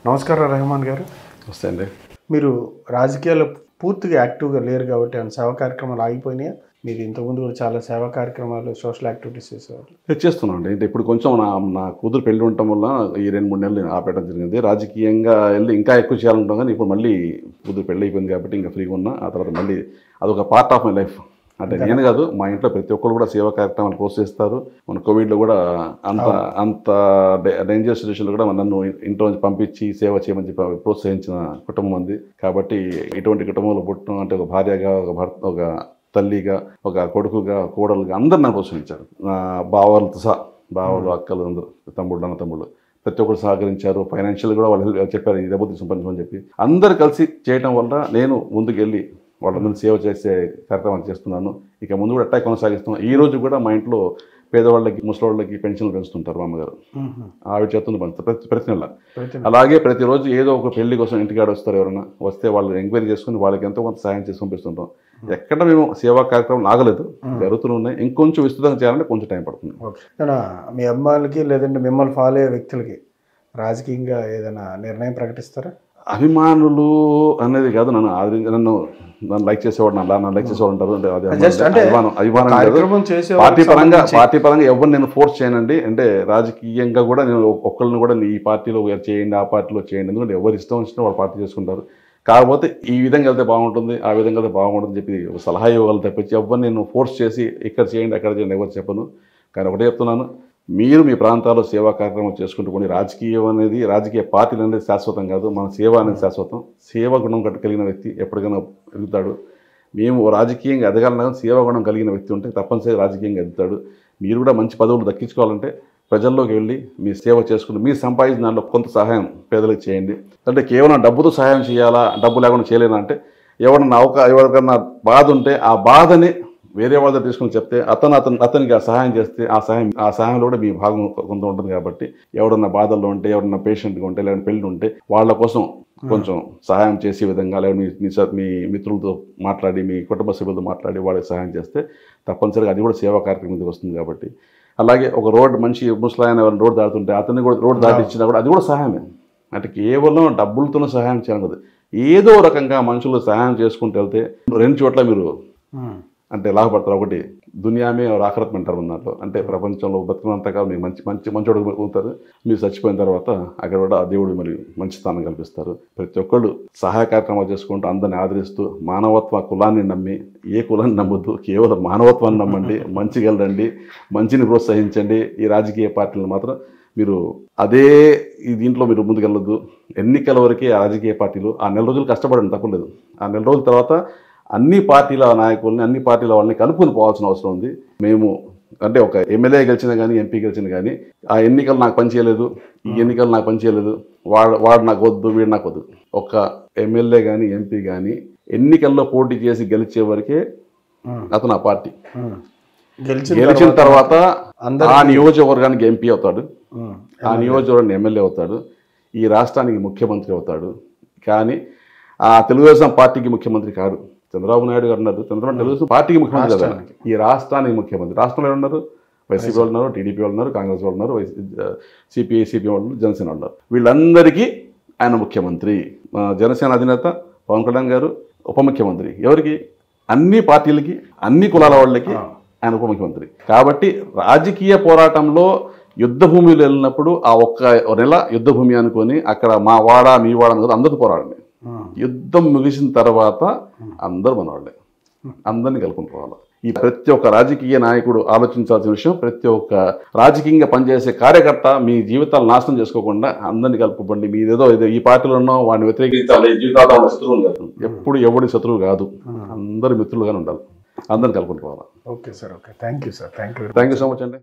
నమస్కారం రెహమాన్ గారు వస్తే అండి మీరు రాజకీయాల్లో పూర్తిగా యాక్టివ్గా లేరు కాబట్టి ఆయన సేవా కార్యక్రమాలు ఆగిపోయినాయా మీరు ఇంతకుముందు కూడా చాలా సేవా కార్యక్రమాలు సోషల్ యాక్టివిటీస్ చేసేవారు నేను చేస్తున్నాను అండి అంటే ఇప్పుడు కొంచెం నా నా కూతురు పెళ్లి ఉండటం వల్ల ఈ రెండు మూడు నెలలు నేను ఆపేయడం జరిగింది రాజకీయంగా వెళ్ళి ఇంకా ఎక్కువ చేయాలంటాం కానీ ఇప్పుడు మళ్ళీ కూతురు పెళ్లి అయిపోయింది కాబట్టి ఇంకా ఫ్రీగా ఉన్నా ఆ తర్వాత మళ్ళీ అదొక పార్ట్ ఆఫ్ మై లైఫ్ అంటే నేను కాదు మా ఇంట్లో ప్రతి ఒక్కరు కూడా సేవా కార్యక్రమాలు ప్రోత్సహిస్తారు మన కోవిడ్లో కూడా అంత అంత డేంజర్ సిచ్యువేషన్లో కూడా నన్ను ఇంట్లో నుంచి పంపించి సేవ చేయమని చెప్పి ప్రోత్సహించిన కుటుంబం ఉంది కాబట్టి ఇటువంటి కుటుంబంలో పుట్టడం అంటే ఒక భార్యగా ఒక భర్త ఒక తల్లిగా ఒక కొడుకుగా కోడలుగా అందరు నన్ను ప్రోత్సహించారు నా బావలతో సహా బావలు అక్కలు అందరూ తమ్ముళ్ళు అన్న తమ్ముళ్ళు ప్రతి ఒక్కరు సహకరించారు ఫైనాన్షియల్ కూడా వాళ్ళు help చెప్పారు ఈ డబ్బు తీసుకుని చెప్పి అందరు కలిసి చేయడం వల్ల నేను ముందుకెళ్ళి వాళ్ళందరినీ సేవ చేసే కార్యక్రమాలు చేస్తున్నాను ఇక ముందు కూడా అట్టా కొనసాగిస్తున్నాను ఈ రోజు కూడా మా ఇంట్లో పేదవాళ్ళకి ముసలివాళ్ళకి పెన్షన్లు పెంచుతుంటారు మా అమ్మగారు ఆవిడ చేస్తుంది పంచుతారు ప్రతి ప్రతి నెల ప్రతి అలాగే ప్రతిరోజు ఏదో ఒక పెళ్లి కోసం ఇంటికాడ వస్తారు ఎవరైనా వస్తే వాళ్ళు ఎంక్వైరీ చేసుకుని వాళ్ళకి ఎంతో కొంత సాయం చేసి పంపిస్తుంటాం ఎక్కడ మేము సేవా కార్యక్రమం ఆగలేదు జరుగుతూనే ఉన్నాయి ఇంకొంచెం విస్తృతంగా చేయాలంటే కొంచెం టైం పడుతుంది ఓకే కానీ మీ అమ్మాయిలకి లేదంటే మిమ్మల్ని ఫాలో అయ్యే వ్యక్తులకి రాజకీయంగా ఏదైనా నిర్ణయం ప్రకటిస్తారా అభిమానులు అనేది కాదు నన్ను ఆదరి నన్ను నన్ను లైక్ చేసేవాడు నన్ను నన్ను లైక్ చేసేవాడు అంటారు అంటే అది Just అంటే అభిమానం అభిమానం కాదు. కార్యక్రమం చేసే పార్టీ పరంగా పార్టీ పరంగా ఎవరు నేను ఫోర్స్ చేయనండి అంటే రాజకీయంగా కూడా నేను ఒక్కళ్ళని కూడా ఈ పార్టీలో వీరు చేయండి ఆ పార్టీలో చేయండి ఎందుకంటే ఎవరు ఇష్టం వచ్చినా వాళ్ళు పార్టీ చేసుకుంటారు కాకపోతే ఈ విధంగా వెళ్తే బాగుంటుంది ఆ విధంగా వెళ్తే బాగుంటుంది చెప్పి ఒక సలహా ఇవ్వగలను తప్పించి ఎవరు నేను ఫోర్స్ చేసి ఇక్కడ చేయండి అక్కడ చేయండి ఎవరు చెప్పను కానీ ఒకటే చెప్తున్నాను మీరు మీ ప్రాంతాల్లో సేవా కార్యక్రమం చేసుకుంటూ కొన్ని రాజకీయం అనేది రాజకీయ పార్టీలు అనేది శాశ్వతం కాదు మన సేవ అనేది శాశ్వతం సేవ గుణం కట్టు కలిగిన వ్యక్తి ఎప్పటికైనా ఎదుగుతాడు మేము రాజకీయంగా ఎదగాలన్నా కానీ సేవా గుణం కలిగిన వ్యక్తి ఉంటే తప్పనిసరిగా రాజకీయంగా ఎదుగుతాడు మీరు కూడా మంచి పదవులు దక్కించుకోవాలంటే ప్రజల్లోకి వెళ్ళి మీ సేవ చేసుకుని మీరు సంపాదించిన దాంట్లో కొంత సహాయం పేదలకు చేయండి అంటే కేవలం డబ్బుతో సహాయం చేయాలా డబ్బు లేకుండా చేయలేనా అంటే ఎవరన్నా అవకా ఎవరికన్నా బాధ ఉంటే ఆ బాధని వేరే వాళ్ళ దగ్గర తీసుకుని చెప్తే అతను అతను అతనికి ఆ సహాయం చేస్తే ఆ సహాయం ఆ సహాయంలో కూడా మీ భాగం కొంత ఉంటుంది కాబట్టి ఎవడన్నా బాధల్లో ఉంటే ఎవరన్నా పేషెంట్గా ఉంటే లేదంటే పెళ్ళి ఉంటే వాళ్ళ కోసం కొంచెం సహాయం చేసే విధంగా లేదా మీ మీ స- మీ మిత్రులతో మాట్లాడి మీ కుటుంబ సభ్యులతో మాట్లాడి వాళ్ళకి సహాయం చేస్తే తప్పనిసరిగా అది కూడా సేవా కార్యక్రమం కిందకి వస్తుంది కాబట్టి అలాగే ఒక రోడ్ మంచి ముసలాయన ఎవరైనా రోడ్ దాటుతుంటే అతన్ని కూడా రోడ్ దాటిచ్చినా కూడా అది కూడా సహాయమే అంటే కేవలం డబ్బులతోనే సహాయం చేయడం కాదు ఏదో రకంగా మనుషులు సహాయం చేసుకుంటూ వెళ్తే రెండు చోట్ల మీరు అంటే లాభపడతారు ఒకటి దునియామే ఆఖరత్ అంటారు మన దాంట్లో అంటే ప్రపంచంలో బతుకున్నంతగా మీకు మంచి మంచి మంచోడు అవుతారు మీరు చచ్చిపోయిన తర్వాత అక్కడ కూడా ఆ దేవుడు మరి మంచి స్థానం కల్పిస్తారు ప్రతి ఒక్కళ్ళు సహాయ కార్యక్రమాలు చేసుకుంటూ అందరిని ఆదరిస్తూ మానవత్వ కులాన్ని నమ్మి ఏ కులాన్ని నమ్మొద్దు కేవలం మానవత్వాన్ని నమ్మండి మంచిగా వెళ్ళండి మంచిని ప్రోత్సహించండి ఈ రాజకీయ పార్టీలను మాత్రం మీరు అదే ఈ దీంట్లో మీరు ముందుకెళ్ళొద్దు ఎన్నికల వరకే ఆ రాజకీయ పార్టీలు ఆ నెల రోజులు కష్టపడండి తప్పలేదు ఆ నెల రోజుల తర్వాత అన్ని పార్టీల నాయకుల్ని అన్ని పార్టీల వాళ్ళని కలుపుకొని పోవాల్సిన అవసరం ఉంది మేము అంటే ఒక ఎమ్మెల్యే గెలిచినా కానీ ఎంపీ గెలిచినా కానీ ఆ ఎన్నికలు నాకు పని చేయలేదు ఈ ఎన్నికలు నాకు పని చేయలేదు వాడు వాడు నాకు వద్దు వీడు నాకు వద్దు ఒక ఎమ్మెల్యే కానీ ఎంపీ కానీ ఎన్నికల్లో పోటీ చేసి గెలిచే వరకే అతను ఆ పార్టీ గెలిచిన గెలిచిన తర్వాత అందరికీ- ఆ నియోజకవర్గానికి ఎంపీ అవుతాడు ఉమ్. ఆ నియోజకవర్గానికి ఎమ్మెల్యే అవుతాడు ఈ రాష్ట్రానికి ముఖ్యమంత్రి అవుతాడు కానీ ఆ తెలుగుదేశం పార్టీకి ముఖ్యమంత్రి కాడు చంద్రబాబు నాయుడు గారు ఉన్నారు చంద్రబాబు తెలుగుదేశం పార్టీకి ముఖ్యమంత్రి కదా ఈ రాష్ట్రానికి ముఖ్యమంత్రి రాష్ట్రంలో ఎవరు ఉన్నారు వైసీపీ వాళ్ళు ఉన్నారు టీడీపీ వాళ్ళు ఉన్నారు కాంగ్రెస్ వాళ్ళు ఉన్నారు సిపిఐ సిపిఐ వాళ్ళు ఉన్నారు, జనసేన వాళ్ళు ఉన్నారు వీళ్ళందరికీ ఆయన ముఖ్యమంత్రి మా జనసేన అధినేత పవన్ కళ్యాణ్ గారు ఉప ముఖ్యమంత్రి ఎవరికి అన్ని పార్టీలకి అన్ని కులాల వాళ్ళకి ఆయన ఉప ముఖ్యమంత్రి కాబట్టి రాజకీయ పోరాటంలో యుద్ధ భూమిలో వెళ్ళినప్పుడు ఆ ఒక్క నెల యుద్ధ భూమి అనుకొని అక్కడ మా వాడ మీ వాడ అనుకుని అందరితో పోరాడండి ఉమ్. యుద్ధం ముగిసిన తర్వాత అందరూ మనవాళ్ళే అందరినీ కలుపుకొని పోవాలి ఈ ప్రతి ఒక్క రాజకీయ నాయకుడు ఆలోచించాల్సిన విషయం ప్రతి ఒక్క రాజకీయంగా పనిచేసే కార్యకర్త మీ జీవితాలు నాశనం చేసుకోకుండా అందరినీ కలుపుకోండి మీదేదో ఏదో ఈ పార్టీలో ఉన్నో వాడిని వ్యతిరేకించాలి ఈ జీవితాలు వాళ్ళ శత్రువులు కాదు ఎప్పుడు ఎవడి శత్రువు కాదు అందరు మిత్రులుగానే ఉండాలి అందరిని కలుపుకొని పోవాలి okay sir okay thank you sir thank you thank you so much అండి